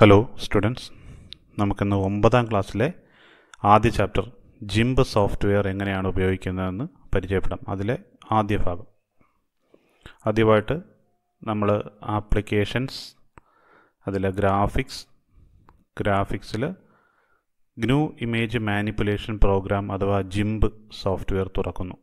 hello students നമുക്കിന്ന് ഒമ്പതാം ക്ലാസ്സിലെ ആദ്യ ചാപ്റ്റർ ജിംബ് സോഫ്റ്റ്വെയർ എങ്ങനെയാണ് ഉപയോഗിക്കുന്നതെന്ന് പരിചയപ്പെടാം അതിലെ ആദ്യ ഭാഗം ആദ്യമായിട്ട് നമ്മൾ ആപ്ലിക്കേഷൻസ് അതിലെ ഗ്രാഫിക്സ് ഗ്രാഫിക്സിൽ ഗ്നു ഇമേജ് മാനിപ്പുലേഷൻ പ്രോഗ്രാം അഥവാ ജിംബ് സോഫ്റ്റ്വെയർ തുറക്കുന്നു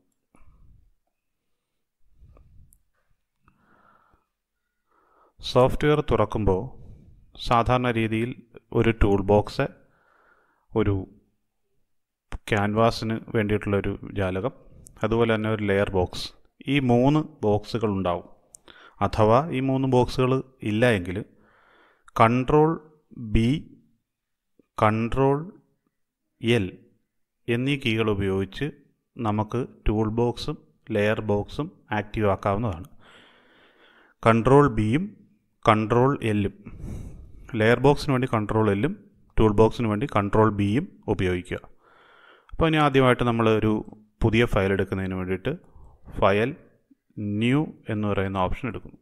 സോഫ്റ്റ്വെയർ തുറക്കുമ്പോൾ സാധാരണ രീതിയിൽ ഒരു ടൂൾ ബോക്സ് ഒരു ക്യാൻവാസിന് വേണ്ടിയിട്ടുള്ള ഒരു ജാലകം അതുപോലെ തന്നെ ഒരു ലെയർ ബോക്സ് ഈ മൂന്ന് ബോക്സുകൾ ഉണ്ടാവും അഥവാ ഈ മൂന്ന് ബോക്സുകൾ ഇല്ല എങ്കിൽ കൺട്രോൾ ബി കൺട്രോൾ എൽ എന്നീ കീകൾ ഉപയോഗിച്ച് നമുക്ക് ടൂൾ ബോക്സും ലെയർ ബോക്സും ആക്റ്റീവ് ആക്കാവുന്നതാണ് കൺട്രോൾ ബിയും കൺട്രോൾ എല്ലും ലെയർ ബോക്സിന് വേണ്ടി കൺട്രോൾ എല്ലും ടൂൾ ബോക്സിന് വേണ്ടി കൺട്രോൾ ബിയും ഉപയോഗിക്കുക അപ്പോൾ ഇനി ആദ്യമായിട്ട് നമ്മൾ ഒരു പുതിയ ഫയൽ എടുക്കുന്നതിന് വേണ്ടിയിട്ട് ഫയൽ ന്യൂ എന്ന് പറയുന്ന ഓപ്ഷൻ എടുക്കുന്നു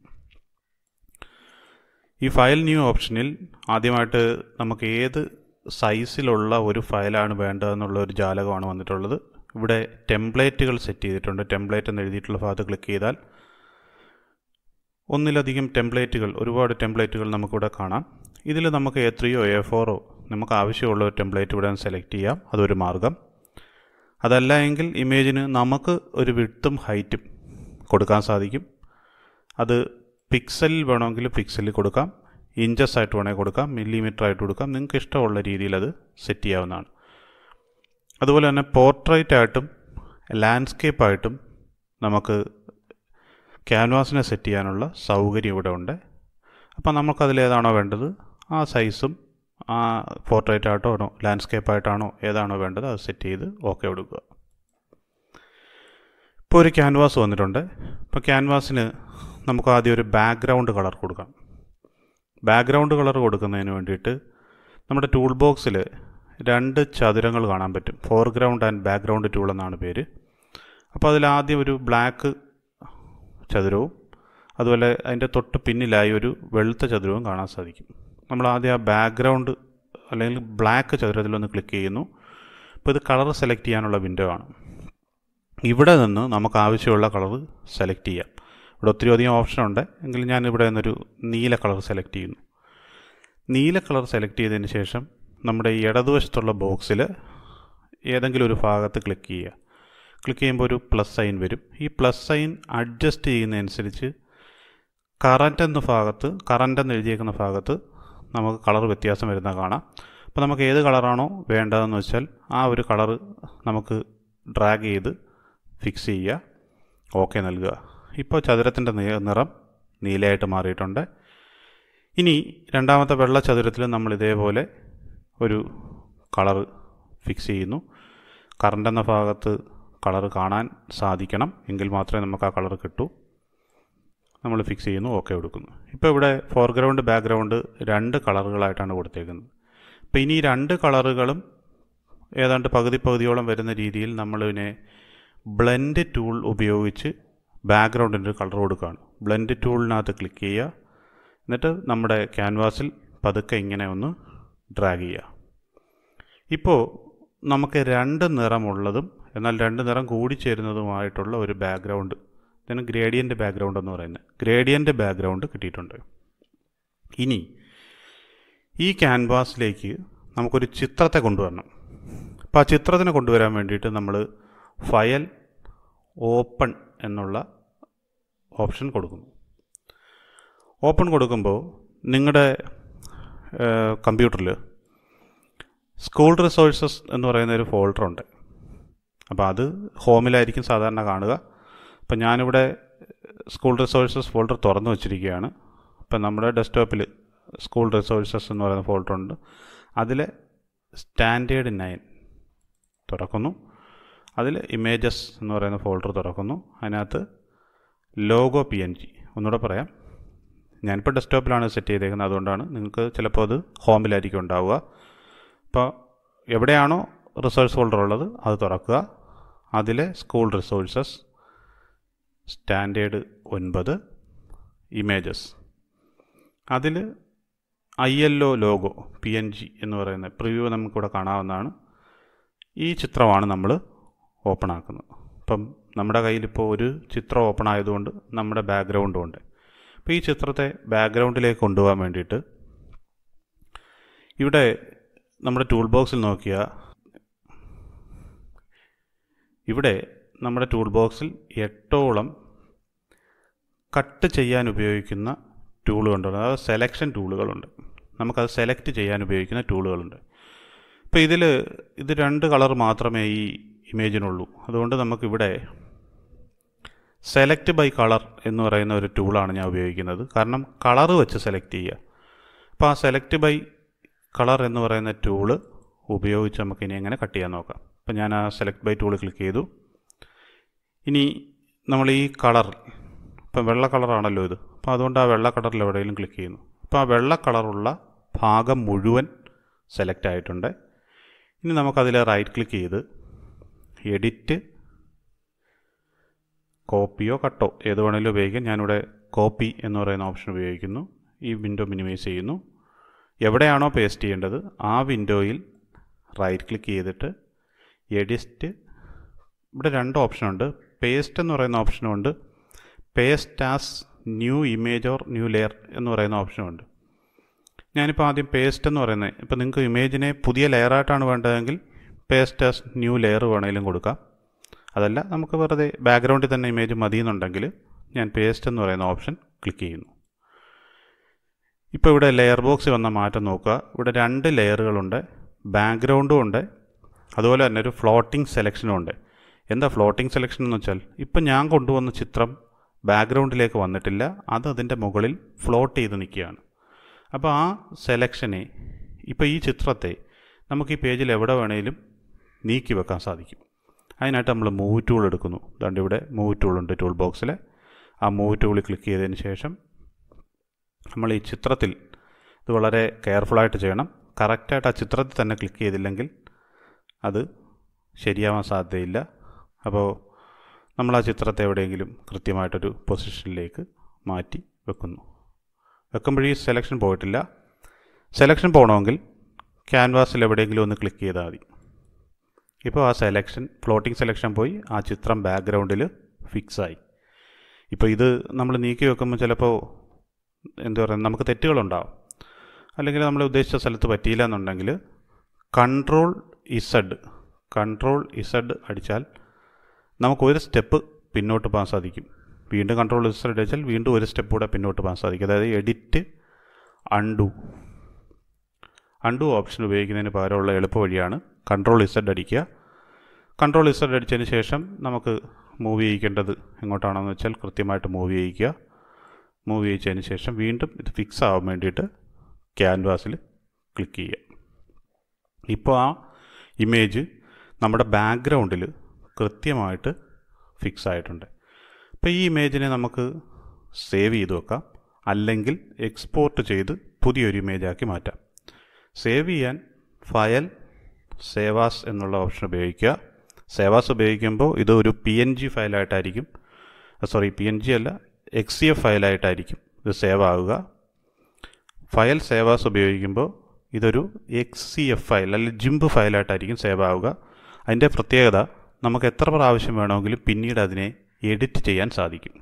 ഈ ഫയൽ ന്യൂ ഓപ്ഷനിൽ ആദ്യമായിട്ട് നമുക്ക് ഏത് സൈസിലുള്ള ഒരു ഫയലാണ് വേണ്ടതെന്നുള്ള ഒരു ജാലകമാണ് വന്നിട്ടുള്ളത് ഇവിടെ ടെംപ്ലേറ്റുകൾ സെറ്റ് ചെയ്തിട്ടുണ്ട് ടെംപ്ലേറ്റ് എന്ന് എഴുതിയിട്ടുള്ള ഭാഗത്ത് ക്ലിക്ക് ചെയ്താൽ ഒന്നിലധികം ടെംപ്ലേറ്റുകൾ ഒരുപാട് ടെംപ്ലേറ്റുകൾ നമുക്കിവിടെ കാണാം ഇതിൽ നമുക്ക് എ ത്രീയോ എ ഫോറോ നമുക്ക് ആവശ്യമുള്ള ഒരു ടെംപ്ലേറ്റ് ഇവിടെ സെലക്ട് ചെയ്യാം അതൊരു മാർഗം അതല്ല എങ്കിൽ ഇമേജിന് നമുക്ക് ഒരു വിട്ടും ഹൈറ്റും കൊടുക്കാൻ സാധിക്കും അത് പിക്സലിൽ വേണമെങ്കിൽ പിക്സലിൽ കൊടുക്കാം ഇഞ്ചസ് ആയിട്ട് വേണമെങ്കിൽ കൊടുക്കാം മില്ലിമീറ്റർ ആയിട്ട് കൊടുക്കാം നിങ്ങൾക്ക് ഇഷ്ടമുള്ള രീതിയിൽ അത് സെറ്റ് ചെയ്യാവുന്നതാണ് അതുപോലെ തന്നെ പോർട്രേറ്റ് ആയിട്ടും ലാൻഡ്സ്കേപ്പ് ആയിട്ടും നമുക്ക് ക്യാൻവാസിനെ സെറ്റ് ചെയ്യാനുള്ള സൗകര്യം ഇവിടെ ഉണ്ട് അപ്പോൾ നമുക്കതിൽ ഏതാണോ വേണ്ടത് ആ സൈസും ആ പോർട്രേറ്റ് ആയിട്ടോ ലാൻഡ്സ്കേപ്പ് ആയിട്ടാണോ ഏതാണോ വേണ്ടത് അത് സെറ്റ് ചെയ്ത് ഓക്കെ കൊടുക്കുക ഇപ്പോൾ ഒരു ക്യാൻവാസ് വന്നിട്ടുണ്ട് ഇപ്പോൾ ക്യാൻവാസിന് നമുക്ക് ആദ്യം ഒരു ബാക്ക്ഗ്രൗണ്ട് കളർ കൊടുക്കാം ബാക്ക്ഗ്രൗണ്ട് കളർ കൊടുക്കുന്നതിന് വേണ്ടിയിട്ട് നമ്മുടെ ടൂൾ ബോക്സിൽ രണ്ട് ചതുരങ്ങൾ കാണാൻ പറ്റും ഫോർഗ്രൗണ്ട് ആൻഡ് ബാക്ക്ഗ്രൗണ്ട് ടൂൾ എന്നാണ് പേര് അപ്പോൾ അതിൽ ആദ്യം ഒരു ബ്ലാക്ക് ചതുരവും അതുപോലെ അതിൻ്റെ തൊട്ട് പിന്നിലായി ഒരു വെളുത്ത ചതുരവും കാണാൻ സാധിക്കും നമ്മൾ ആദ്യം ആ ബാക്ക്ഗ്രൗണ്ട് അല്ലെങ്കിൽ ബ്ലാക്ക് ചതുരത്തിലൊന്ന് ക്ലിക്ക് ചെയ്യുന്നു അപ്പോൾ ഇത് കളർ സെലക്ട് ചെയ്യാനുള്ള വിൻഡോ ആണ് ഇവിടെ നിന്ന് നമുക്ക് ആവശ്യമുള്ള കളർ സെലക്ട് ചെയ്യാം ഇവിടെ ഒത്തിരി അധികം ഓപ്ഷൻ ഉണ്ട് എങ്കിലും ഞാൻ ഇവിടെ നിന്നൊരു നീല കളർ സെലക്ട് ചെയ്യുന്നു നീല കളർ സെലക്ട് ചെയ്തതിന് ശേഷം നമ്മുടെ ഇടതുവശത്തുള്ള ബോക്സിൽ ഏതെങ്കിലും ഒരു ഭാഗത്ത് ക്ലിക്ക് ചെയ്യുക ക്ലിക്ക് ചെയ്യുമ്പോൾ ഒരു പ്ലസ് സൈൻ വരും ഈ പ്ലസ് സൈൻ അഡ്ജസ്റ്റ് ചെയ്യുന്നതനുസരിച്ച് കറൻറ്റ് എന്ന ഭാഗത്ത് കറൻറ്റ് എന്ന് എഴുതിയേക്കുന്ന ഭാഗത്ത് നമുക്ക് കളർ വ്യത്യാസം വരുന്ന കാണാം അപ്പോൾ നമുക്ക് ഏത് കളറാണോ വേണ്ടതെന്ന് വെച്ചാൽ ആ ഒരു കളർ നമുക്ക് ഡ്രാഗ് ചെയ്ത് ഫിക്സ് ചെയ്യുക ഓക്കെ നൽകുക ഇപ്പോൾ ചതുരത്തിൻ്റെ നിറം നീലയായിട്ട് മാറിയിട്ടുണ്ട് ഇനി രണ്ടാമത്തെ വെള്ള ചതുരത്തിൽ നമ്മൾ ഇതേപോലെ ഒരു കളർ ഫിക്സ് ചെയ്യുന്നു കറണ്ട് എന്ന ഭാഗത്ത് കളർ കാണാൻ സാധിക്കണം എങ്കിൽ മാത്രമേ നമുക്ക് ആ കളർ കിട്ടൂ നമ്മൾ ഫിക്സ് ചെയ്യുന്നു ഓക്കെ കൊടുക്കുന്നു ഇപ്പോൾ ഇവിടെ ഫോർഗ്രൗണ്ട് ബാക്ക്ഗ്രൗണ്ട് രണ്ട് കളറുകളായിട്ടാണ് കൊടുത്തേക്കുന്നത് അപ്പോൾ ഇനി രണ്ട് കളറുകളും ഏതാണ്ട് പകുതി പകുതിയോളം വരുന്ന രീതിയിൽ നമ്മളിതിനെ ബ്ലെൻഡ് ടൂൾ ഉപയോഗിച്ച് ബാക്ക്ഗ്രൗണ്ടിൻ്റെ കളർ കൊടുക്കുകയാണ് ബ്ലെൻഡ് ടൂളിനകത്ത് ക്ലിക്ക് ചെയ്യുക എന്നിട്ട് നമ്മുടെ ക്യാൻവാസിൽ പതുക്കെ ഇങ്ങനെ ഒന്ന് ഡ്രാഗ് ചെയ്യുക ഇപ്പോൾ നമുക്ക് രണ്ട് നിറമുള്ളതും എന്നാൽ രണ്ട് നിറം കൂടിച്ചേരുന്നതുമായിട്ടുള്ള ഒരു ബാക്ക്ഗ്രൗണ്ട് ഇതിന് ഗ്രേഡിയൻ്റ് ബാക്ക്ഗ്രൗണ്ട് എന്ന് പറയുന്നത് ഗ്രേഡിയൻ്റ് ബാക്ക്ഗ്രൗണ്ട് കിട്ടിയിട്ടുണ്ട് ഇനി ഈ ക്യാൻവാസിലേക്ക് നമുക്കൊരു ചിത്രത്തെ കൊണ്ടുവരണം അപ്പോൾ ആ ചിത്രത്തിനെ കൊണ്ടുവരാൻ വേണ്ടിയിട്ട് നമ്മൾ ഫയൽ ഓപ്പൺ എന്നുള്ള ഓപ്ഷൻ കൊടുക്കുന്നു ഓപ്പൺ കൊടുക്കുമ്പോൾ നിങ്ങളുടെ കമ്പ്യൂട്ടറിൽ സ്കൂൾ റിസോഴ്സസ് എന്ന് പറയുന്ന ഒരു ഫോൾഡർ ഉണ്ട് അപ്പോൾ അത് ഹോമിലായിരിക്കും സാധാരണ കാണുക അപ്പം ഞാനിവിടെ സ്കൂൾ റിസോഴ്സസ് ഫോൾഡർ തുറന്നു വച്ചിരിക്കുകയാണ് അപ്പം നമ്മുടെ ഡെസ്ക്ടോപ്പിൽ സ്കൂൾ റിസോഴ്സസ് എന്ന് പറയുന്ന ഫോൾഡർ ഉണ്ട് അതിൽ സ്റ്റാൻഡേർഡ് നയൻ തുറക്കുന്നു അതിൽ ഇമേജസ് എന്ന് പറയുന്ന ഫോൾഡർ തുറക്കുന്നു അതിനകത്ത് ലോഗോ പി എൻ ജി ഒന്നുകൂടെ പറയാം ഞാനിപ്പോൾ ഡെസ്ക്ടോപ്പിലാണ് സെറ്റ് ചെയ്തേക്കുന്നത് അതുകൊണ്ടാണ് നിങ്ങൾക്ക് ചിലപ്പോൾ അത് ഹോമിലായിരിക്കും ഉണ്ടാവുക അപ്പോൾ എവിടെയാണോ റിസോഴ്സ് ഫോൾഡർ ഉള്ളത് അത് തുറക്കുക അതിലെ സ്കൂൾ റിസോഴ്സസ് സ്റ്റാൻഡേർഡ് ഒൻപത് ഇമേജസ് അതിൽ I L O logo P N G എന്ന് പറയുന്ന പ്രിവ്യൂ നമുക്കിവിടെ കാണാവുന്നതാണ് ഈ ചിത്രമാണ് നമ്മൾ ഓപ്പൺ ആക്കുന്നത് അപ്പം നമ്മുടെ കയ്യിലിപ്പോൾ ഒരു ചിത്രം ഓപ്പൺ ആയതുകൊണ്ട് നമ്മുടെ ബാക്ക്ഗ്രൗണ്ടും ഉണ്ട് അപ്പോൾ ഈ ചിത്രത്തെ ബാക്ക്ഗ്രൗണ്ടിലേക്ക് കൊണ്ടുപോകാൻ വേണ്ടിയിട്ട് ഇവിടെ നമ്മുടെ ടൂൾ ബോക്സിൽ നോക്കിയാൽ ഇവിടെ നമ്മുടെ ടൂൾ ബോക്സിൽ എട്ടോളം കട്ട് ചെയ്യാൻ ഉപയോഗിക്കുന്ന ടൂളുകളുണ്ട് അതായത് സെലക്ഷൻ ടൂളുകളുണ്ട് നമുക്കത് സെലക്ട് ചെയ്യാൻ ഉപയോഗിക്കുന്ന ടൂളുകളുണ്ട് ഇപ്പോൾ ഇതിൽ ഇത് രണ്ട് കളർ മാത്രമേ ഈ ഇമേജിനുള്ളൂ അതുകൊണ്ട് നമുക്കിവിടെ സെലക്ട് ബൈ കളർ എന്ന് പറയുന്ന ഒരു ടൂളാണ് ഞാൻ ഉപയോഗിക്കുന്നത് കാരണം കളർ വെച്ച് സെലക്ട് ചെയ്യുക അപ്പോൾ ആ സെലക്ട് ബൈ കളർ എന്ന് പറയുന്ന ടൂള് ഉപയോഗിച്ച് നമുക്ക് ഇനി എങ്ങനെ കട്ട് ചെയ്യാൻ നോക്കാം അപ്പോൾ ഞാൻ ആ സെലക്ട് ബൈ ടൂൾ ക്ലിക്ക് ചെയ്തു ഇനി നമ്മൾ ഈ കളർ ഇപ്പം വെള്ള കളറാണല്ലോ ഇത് അപ്പോൾ അതുകൊണ്ട് ആ വെള്ള കളറിൽ എവിടെയെങ്കിലും ക്ലിക്ക് ചെയ്യുന്നു അപ്പോൾ ആ വെള്ള കളറുള്ള ഭാഗം മുഴുവൻ സെലക്ട് ആയിട്ടുണ്ട് ഇനി നമുക്കതിൽ റൈറ്റ് ക്ലിക്ക് ചെയ്ത് എഡിറ്റ് കോപ്പിയോ കട്ടോ ഏത് വേണമെങ്കിലും ഉപയോഗിക്കാം ഞാനിവിടെ കോപ്പി എന്ന് പറയുന്ന ഓപ്ഷൻ ഉപയോഗിക്കുന്നു ഈ വിൻഡോ മിനിമൈസ് ചെയ്യുന്നു എവിടെയാണോ പേസ്റ്റ് ചെയ്യേണ്ടത് ആ വിൻഡോയിൽ റൈറ്റ് ക്ലിക്ക് ചെയ്തിട്ട് എഡിറ്റ് ഇവിടെ രണ്ട് ഓപ്ഷനുണ്ട് പേസ്റ്റ് എന്ന് പറയുന്ന ഓപ്ഷനുമുണ്ട് paste as new image or new layer എന്ന് പറയുന്ന ഓപ്ഷനുമുണ്ട് ഞാനിപ്പോൾ ആദ്യം പേസ്റ്റ് എന്ന് പറയുന്നത് ഇപ്പോൾ നിങ്ങൾക്ക് ഇമേജിനെ പുതിയ ലെയറായിട്ടാണ് വേണ്ടതെങ്കിൽ പേസ്റ്റ് ആസ് ന്യൂ ലെയർ വേണമെങ്കിലും കൊടുക്കാം അതല്ല നമുക്ക് വെറുതെ ബാക്ക്ഗ്രൗണ്ടിൽ തന്നെ ഇമേജ് മതി എന്നുണ്ടെങ്കിൽ ഞാൻ പേസ്റ്റ് എന്ന് പറയുന്ന ഓപ്ഷൻ ക്ലിക്ക് ചെയ്യുന്നു ഇപ്പോൾ ഇവിടെ ലെയർ ബോക്സിൽ വന്ന മാറ്റം നോക്കുക ഇവിടെ രണ്ട് ലെയറുകളുണ്ട് ബാക്ക്ഗ്രൗണ്ടും ഉണ്ട് അതുപോലെ തന്നെ ഒരു ഫ്ലോട്ടിംഗ് സെലക്ഷനും ഉണ്ട് എന്താ ഫ്ലോട്ടിംഗ് സെലക്ഷൻ എന്ന് വെച്ചാൽ ഇപ്പം ഞാൻ കൊണ്ടുവന്ന ചിത്രം ബാക്ക്ഗ്രൗണ്ടിലേക്ക് വന്നിട്ടില്ല അത് അതിൻ്റെ മുകളിൽ ഫ്ലോട്ട് ചെയ്ത് നിൽക്കുകയാണ് അപ്പോൾ ആ സെലക്ഷനെ ഇപ്പോൾ ഈ ചിത്രത്തെ നമുക്ക് ഈ പേജിൽ എവിടെ വേണേലും നീക്കി വെക്കാൻ സാധിക്കും അതിനായിട്ട് നമ്മൾ മൂവ് ടൂൾ എടുക്കുന്നു അതുകൊണ്ട് ഇവിടെ മൂവ് ടൂൾ ഉണ്ട് ടൂൾ ബോക്സിൽ ആ മൂവ് ടൂളിൽ ക്ലിക്ക് ചെയ്തതിന് ശേഷം നമ്മൾ ഈ ചിത്രത്തിൽ ഇത് വളരെ കെയർഫുള്ളായിട്ട് ചെയ്യണം കറക്റ്റായിട്ട് ആ ചിത്രത്തിൽ തന്നെ ക്ലിക്ക് ചെയ്തില്ലെങ്കിൽ അത് ശരിയാവാൻ സാധ്യതയില്ല അപ്പോൾ നമ്മൾ ആ ചിത്രത്തെ എവിടെയെങ്കിലും കൃത്യമായിട്ടൊരു പൊസിഷനിലേക്ക് മാറ്റി വെക്കുന്നു വെക്കുമ്പോൾ ഈ സെലക്ഷൻ പോയിട്ടില്ല സെലക്ഷൻ പോകണമെങ്കിൽ ക്യാൻവാസിൽ എവിടെയെങ്കിലും ഒന്ന് ക്ലിക്ക് ചെയ്താൽ മതി ഇപ്പോൾ ആ സെലക്ഷൻ ഫ്ലോട്ടിംഗ് സെലക്ഷൻ പോയി ആ ചിത്രം ബാക്ക്ഗ്രൗണ്ടിൽ ഫിക്സായി ഇപ്പോൾ ഇത് നമ്മൾ നീക്കി വെക്കുമ്പോൾ ചിലപ്പോൾ എന്താ പറയുക നമുക്ക് തെറ്റുകളുണ്ടാവും അല്ലെങ്കിൽ നമ്മൾ ഉദ്ദേശിച്ച സ്ഥലത്ത് പറ്റിയില്ല എന്നുണ്ടെങ്കിൽ കൺട്രോൾ ഇസഡ് കൺട്രോൾ ഇസഡ് അടിച്ചാൽ നമുക്ക് ഒരു സ്റ്റെപ്പ് പിന്നോട്ട് പോകാൻ സാധിക്കും വീണ്ടും കൺട്രോൾ ഇസഡ് അടിച്ചാൽ വീണ്ടും ഒരു സ്റ്റെപ്പ് കൂടെ പിന്നോട്ട് പോകാൻ സാധിക്കും അതായത് എഡിറ്റ് അൺഡു അൺഡു ഓപ്ഷൻ ഉപയോഗിക്കുന്നതിന് പകരമുള്ള എളുപ്പ വഴിയാണ് കൺട്രോൾ ഇസഡ് അടിക്കുക കൺട്രോൾ ഇസഡ് അടിച്ചതിന് ശേഷം നമുക്ക് മൂവ് ചെയ്യിക്കേണ്ടത് എങ്ങോട്ടാണെന്ന് വെച്ചാൽ കൃത്യമായിട്ട് മൂവ് ചെയ്യിക്കുക മൂവ് ചെയ്യിച്ചതിന് ശേഷം വീണ്ടും ഇത് ഫിക്സ് ആവാൻ വേണ്ടിയിട്ട് ക്യാൻവാസിൽ ക്ലിക്ക് ചെയ്യുക ഇപ്പോൾ ആ ഇമേജ് നമ്മുടെ ബാക്ക്ഗ്രൗണ്ടിൽ കൃത്യമായിട്ട് ഫിക്സ് ആയിട്ടുണ്ട് അപ്പോൾ ഈ ഇമേജിനെ നമുക്ക് സേവ് ചെയ്ത് വെക്കാം അല്ലെങ്കിൽ എക്സ്പോർട്ട് ചെയ്ത് പുതിയൊരു ഇമേജാക്കി മാറ്റാം സേവ് ചെയ്യാൻ ഫയൽ സേവാസ് എന്നുള്ള ഓപ്ഷൻ ഉപയോഗിക്കുക സേവാസ് ഉപയോഗിക്കുമ്പോൾ ഇത് ഒരു പി എൻ ജി ഫയലായിട്ടായിരിക്കും സോറി പി എൻ ജി അല്ല എക്സ് സി എഫ് ഫയലായിട്ടായിരിക്കും ഇത് സേവ് ആവുക ഫയൽ സേവാസ് ഉപയോഗിക്കുമ്പോൾ ഇതൊരു എക്സ് സി എഫ് ഫയൽ അല്ലെങ്കിൽ ജിംബ് ഫയലായിട്ടായിരിക്കും സേവ് ആവുക അതിൻ്റെ പ്രത്യേകത നമുക്ക് എത്ര പ്രാവശ്യം വേണമെങ്കിലും പിന്നീട് അതിനെ എഡിറ്റ് ചെയ്യാൻ സാധിക്കും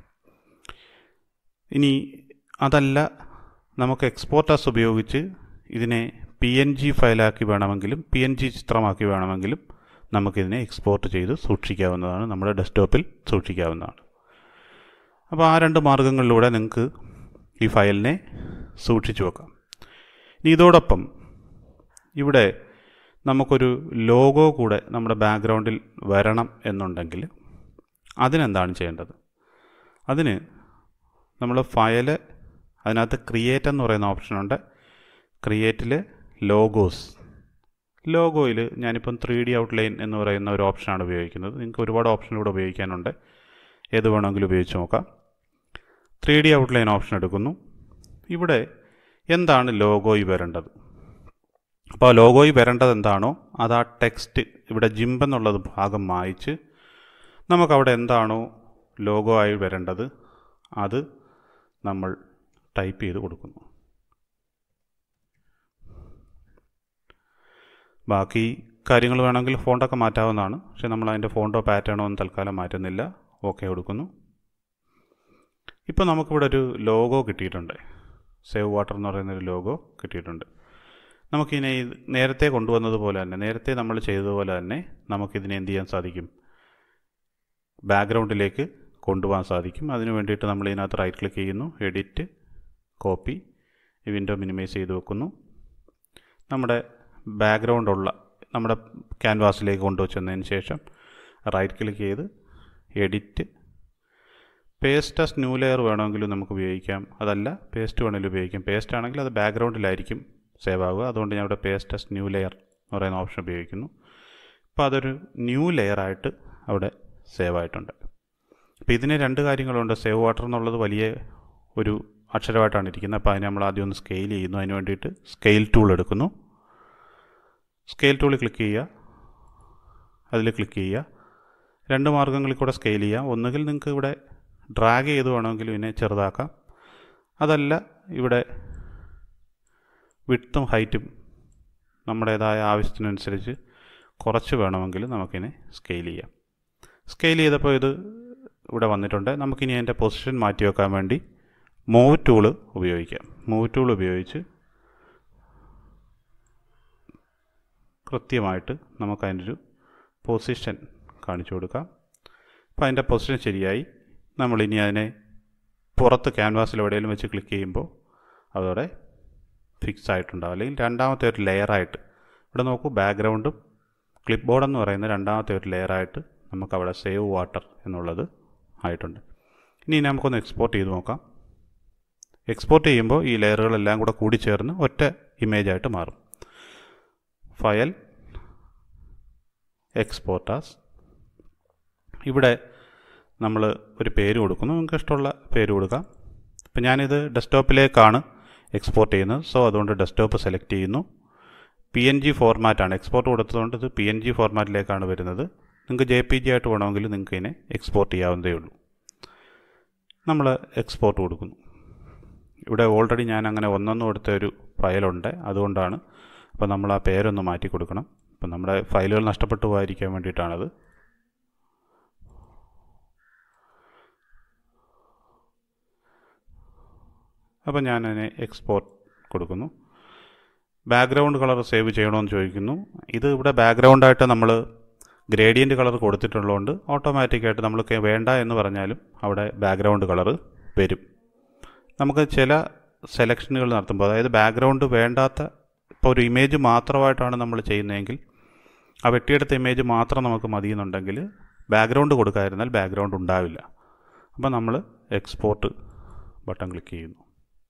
ഇനി അതല്ല നമുക്ക് എക്സ്പോർട്ടേഴ്സ് ഉപയോഗിച്ച് ഇതിനെ പി എൻ ജി ഫയലാക്കി വേണമെങ്കിലും പി എൻ ജി ചിത്രമാക്കി വേണമെങ്കിലും നമുക്കിതിനെ എക്സ്പോർട്ട് ചെയ്ത് സൂക്ഷിക്കാവുന്നതാണ് നമ്മുടെ ഡെസ്ക്ടോപ്പിൽ സൂക്ഷിക്കാവുന്നതാണ് അപ്പോൾ ആ രണ്ട് മാർഗങ്ങളിലൂടെ നിങ്ങൾക്ക് ഈ ഫയലിനെ സൂക്ഷിച്ചു വെക്കാം ഇനി ഇതോടൊപ്പം ഇവിടെ നമുക്കൊരു ലോഗോ കൂടെ നമ്മുടെ ബാക്ക്ഗ്രൗണ്ടിൽ വരണം എന്നുണ്ടെങ്കിൽ അതിനെന്താണ് ചെയ്യേണ്ടത് അതിന് നമ്മൾ ഫയല് അതിനകത്ത് ക്രിയേറ്റ് എന്ന് പറയുന്ന ഓപ്ഷനുണ്ട് ക്രിയേറ്റിൽ ലോഗോസ് ലോഗോയിൽ ഞാനിപ്പം ത്രീ ഡി ഔട്ട്ലൈൻ എന്ന് പറയുന്ന ഒരു ഓപ്ഷനാണ് ഉപയോഗിക്കുന്നത് നിങ്ങൾക്ക് ഒരുപാട് ഓപ്ഷൻ ഇവിടെ ഉപയോഗിക്കാനുണ്ട് ഏത് വേണമെങ്കിലും ഉപയോഗിച്ച് നോക്കാം ത്രീ ഡി ഔട്ട്ലൈൻ ഓപ്ഷൻ എടുക്കുന്നു ഇവിടെ എന്താണ് ലോഗോയിൽ വരേണ്ടത് അപ്പോൾ ലോഗോയിൽ വരേണ്ടത് എന്താണോ അത് ആ ടെക്സ്റ്റ് ഇവിടെ ജിംബ് എന്നുള്ളത് ഭാഗം മായിച്ച് നമുക്കവിടെ എന്താണോ ലോഗോ ആയി വരേണ്ടത് അത് നമ്മൾ ടൈപ്പ് ചെയ്ത് കൊടുക്കുന്നു ബാക്കി കാര്യങ്ങൾ വേണമെങ്കിൽ ഫോണ്ടൊക്കെ മാറ്റാവുന്നതാണ് പക്ഷേ നമ്മൾ അതിൻ്റെ ഫോണ്ടോ പാറ്റേണോ ഒന്നും തൽക്കാലം മാറ്റുന്നില്ല ഓക്കെ കൊടുക്കുന്നു ഇപ്പോൾ നമുക്കിവിടെ ഒരു ലോഗോ കിട്ടിയിട്ടുണ്ട് സേവ് വാട്ടർ എന്ന് പറയുന്ന ഒരു ലോഗോ കിട്ടിയിട്ടുണ്ട് നമുക്കിതിനെ ഇത് നേരത്തെ കൊണ്ടുവന്നതുപോലെ തന്നെ നേരത്തെ നമ്മൾ ചെയ്തതുപോലെ തന്നെ നമുക്കിതിനെ എന്ത് ചെയ്യാൻ സാധിക്കും ബാക്ക്ഗ്രൗണ്ടിലേക്ക് കൊണ്ടുപോകാൻ സാധിക്കും അതിന് വേണ്ടിയിട്ട് നമ്മൾ ഇതിനകത്ത് റൈറ്റ് ക്ലിക്ക് ചെയ്യുന്നു എഡിറ്റ് കോപ്പി ഈ വിൻഡോ മിനിമൈസ് ചെയ്ത് വെക്കുന്നു നമ്മുടെ ബാക്ക്ഗ്രൗണ്ട് ഉള്ള നമ്മുടെ ക്യാൻവാസിലേക്ക് കൊണ്ടുവച്ചതിന് ശേഷം റൈറ്റ് ക്ലിക്ക് ചെയ്ത് edit paste as new layer വേണമെങ്കിലും നമുക്ക് ഉപയോഗിക്കാം അതല്ല പേസ്റ്റ് വേണമെങ്കിലും ഉപയോഗിക്കാം പേസ്റ്റ് ആണെങ്കിൽ അത് ബാക്ക്ഗ്രൗണ്ടിലായിരിക്കും സേവ് ആവുക അതുകൊണ്ട് ഞാൻ ഇവിടെ പേസ്റ്റ് ആസ് ന്യൂ ലെയർ എന്ന് പറയുന്ന ഓപ്ഷൻ ഉപയോഗിക്കുന്നു അപ്പോൾ അതൊരു ന്യൂ ലെയർ ആയിട്ട് അവിടെ സേവ് ആയിട്ടുണ്ട് അപ്പോൾ ഇതിന് രണ്ട് കാര്യങ്ങളുണ്ട് സേവ് വാട്ടർ എന്നുള്ളത് വലിയ ഒരു അക്ഷരമായിട്ടാണ് ഇരിക്കുന്നത് അപ്പോൾ അതിനെ നമ്മൾ ആദ്യം ഒന്ന് സ്കെയിൽ ചെയ്യുന്നു അതിന് വേണ്ടിയിട്ട് സ്കെയിൽ ടൂൾ എടുക്കുന്നു സ്കെയിൽ ടൂളിൽ ക്ലിക്ക് ചെയ്യുക അതിൽ ക്ലിക്ക് ചെയ്യുക രണ്ട് മാർഗ്ഗങ്ങളിൽ കൂടെ സ്കെയിൽ ചെയ്യാം ഒന്നുകിൽ നിങ്ങൾക്ക് ഇവിടെ ഡ്രാഗ് ചെയ്ത് വേണമെങ്കിൽ ഇതിനെ ചെറുതാക്കാം അതല്ല ഇവിടെ വിട്ടും ഹൈറ്റും നമ്മുടേതായ ആവശ്യത്തിനനുസരിച്ച് കുറച്ച് വേണമെങ്കിൽ നമുക്കിനെ സ്കെയിൽ ചെയ്യാം സ്കെയിൽ ചെയ്തപ്പോൾ ഇത് ഇവിടെ വന്നിട്ടുണ്ട് നമുക്കിനി അതിൻ്റെ പൊസിഷൻ മാറ്റി വെക്കാൻ വേണ്ടി മൂവ് ടൂള് ഉപയോഗിക്കാം മൂവ് ടൂൾ ഉപയോഗിച്ച് കൃത്യമായിട്ട് നമുക്ക് അതിൻ്റെ ഒരു പൊസിഷൻ കാണിച്ചു കൊടുക്കാം അപ്പോൾ അതിൻ്റെ പൊസിഷൻ ശരിയായി നമ്മളിനി അതിനെ പുറത്ത് ക്യാൻവാസിൽ എവിടെയെങ്കിലും വെച്ച് ക്ലിക്ക് ചെയ്യുമ്പോൾ അതോടെ ഫിക്സ് ആയിട്ടുണ്ടാവും അല്ലെങ്കിൽ രണ്ടാമത്തെ ഒരു ലെയറായിട്ട് ഇവിടെ നോക്കൂ ബാക്ക്ഗ്രൗണ്ടും ക്ലിപ്പ് ബോർഡ് എന്ന് പറയുന്ന രണ്ടാമത്തെ ഒരു ലെയറായിട്ട് നമുക്ക് അവിടെ സേവ് വാട്ടർ എന്നുള്ളത് ആയിട്ടുണ്ട് ഇനി നമുക്കൊന്ന് എക്സ്പോർട്ട് ചെയ്ത് നോക്കാം എക്സ്പോർട്ട് ചെയ്യുമ്പോൾ ഈ ലെയറുകളെല്ലാം കൂടെ കൂടിച്ചേർന്ന് ഒറ്റ ഇമേജായിട്ട് മാറും ഫയൽ എക്സ്പോർട്ടാസ് ഇവിടെ നമ്മൾ ഒരു പേര് കൊടുക്കുന്നു നിങ്ങൾക്ക് ഇഷ്ടമുള്ള പേര് കൊടുക്കാം ഇപ്പം ഞാനിത് ഡെസ്ക്ടോപ്പിലേക്കാണ് എക്സ്പോർട്ട് ചെയ്യുന്നത് സോ അതുകൊണ്ട് ഡെസ്ക്ടോപ്പ് സെലക്ട് ചെയ്യുന്നു പി എൻ ജി ഫോർമാറ്റാണ് എക്സ്പോർട്ട് കൊടുത്തതുകൊണ്ട് ഇത് പി എൻ ജി ഫോർമാറ്റിലേക്കാണ് വരുന്നത് നിങ്ങൾക്ക് ജെ പി ജി ആയിട്ട് വേണമെങ്കിൽ നിങ്ങൾക്ക് ഇതിനെ എക്സ്പോർട്ട് ചെയ്യാവുന്നതേ ഉള്ളൂ നമ്മൾ എക്സ്പോർട്ട് കൊടുക്കുന്നു ഇവിടെ ഓൾറെഡി ഞാൻ അങ്ങനെ ഒന്നൊന്നും കൊടുത്ത ഒരു ഫയലുണ്ട് അതുകൊണ്ടാണ് അപ്പോൾ നമ്മൾ ആ പേരൊന്ന് മാറ്റി കൊടുക്കണം അപ്പം നമ്മുടെ ഫയലുകൾ നഷ്ടപ്പെട്ടു പോകാതിരിക്കാൻ വേണ്ടിയിട്ടാണത് അപ്പോൾ ഞാൻ അതിനെ എക്സ്പോർട്ട് കൊടുക്കുന്നു ബാക്ക്ഗ്രൗണ്ട് കളർ സേവ് ചെയ്യണമെന്ന് ചോദിക്കുന്നു ഇത് ഇവിടെ ബാക്ക്ഗ്രൗണ്ടായിട്ട് നമ്മൾ ഗ്രേഡിയൻ്റ് കളർ കൊടുത്തിട്ടുള്ളതുകൊണ്ട് ഓട്ടോമാറ്റിക്കായിട്ട് നമ്മൾക്ക് വേണ്ട എന്ന് പറഞ്ഞാലും അവിടെ ബാക്ക്ഗ്രൗണ്ട് കളർ വരും നമുക്ക് ചില സെലക്ഷനുകൾ നടത്തുമ്പോൾ അതായത് ബാക്ക്ഗ്രൗണ്ട് വേണ്ടാത്ത ഇപ്പോൾ ഒരു ഇമേജ് മാത്രമായിട്ടാണ് നമ്മൾ ചെയ്യുന്നതെങ്കിൽ ആ വെട്ടിയെടുത്ത ഇമേജ് മാത്രം നമുക്ക് മതിയെന്നുണ്ടെങ്കിൽ ബാക്ക്ഗ്രൗണ്ട് കൊടുക്കാതിരുന്നാൽ ബാക്ക്ഗ്രൗണ്ട് ഉണ്ടാവില്ല അപ്പോൾ നമ്മൾ എക്സ്പോർട്ട് ബട്ടൺ ക്ലിക്ക് ചെയ്യുന്നു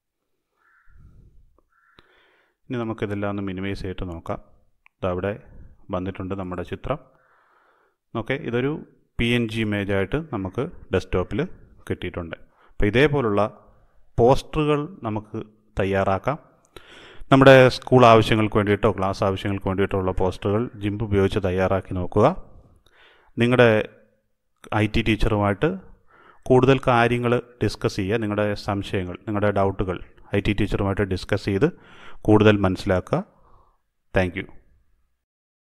ഇനി നമുക്കിതെല്ലാം ഒന്ന് മിനിമൈസ് ചെയ്തിട്ട് നോക്കാം ഇതവിടെ വന്നിട്ടുണ്ട് നമ്മുടെ ചിത്രം ഓക്കെ ഇതൊരു പി എൻ ജി ഇമേജായിട്ട് നമുക്ക് ഡെസ്ക്ടോപ്പിൽ കിട്ടിയിട്ടുണ്ട് അപ്പോൾ ഇതേപോലുള്ള പോസ്റ്ററുകൾ നമുക്ക് തയ്യാറാക്കാം നമ്മുടെ സ്കൂൾ ആവശ്യങ്ങൾക്ക് വേണ്ടിയിട്ടോ ക്ലാസ് ആവശ്യങ്ങൾക്ക് വേണ്ടിയിട്ടോ ഉള്ള പോസ്റ്ററുകൾ ജിംപ് ഉപയോഗിച്ച് തയ്യാറാക്കി നോക്കുക നിങ്ങളുടെ ഐ ടി ടീച്ചറുമായിട്ട് കൂടുതൽ കാര്യങ്ങൾ ഡിസ്കസ് ചെയ്യുക നിങ്ങളുടെ സംശയങ്ങൾ നിങ്ങളുടെ ഡൗട്ടുകൾ ഐ ടി ടീച്ചറുമായിട്ട് ഡിസ്കസ് ചെയ്ത് കൂടുതൽ മനസ്സിലാക്കുക താങ്ക് യു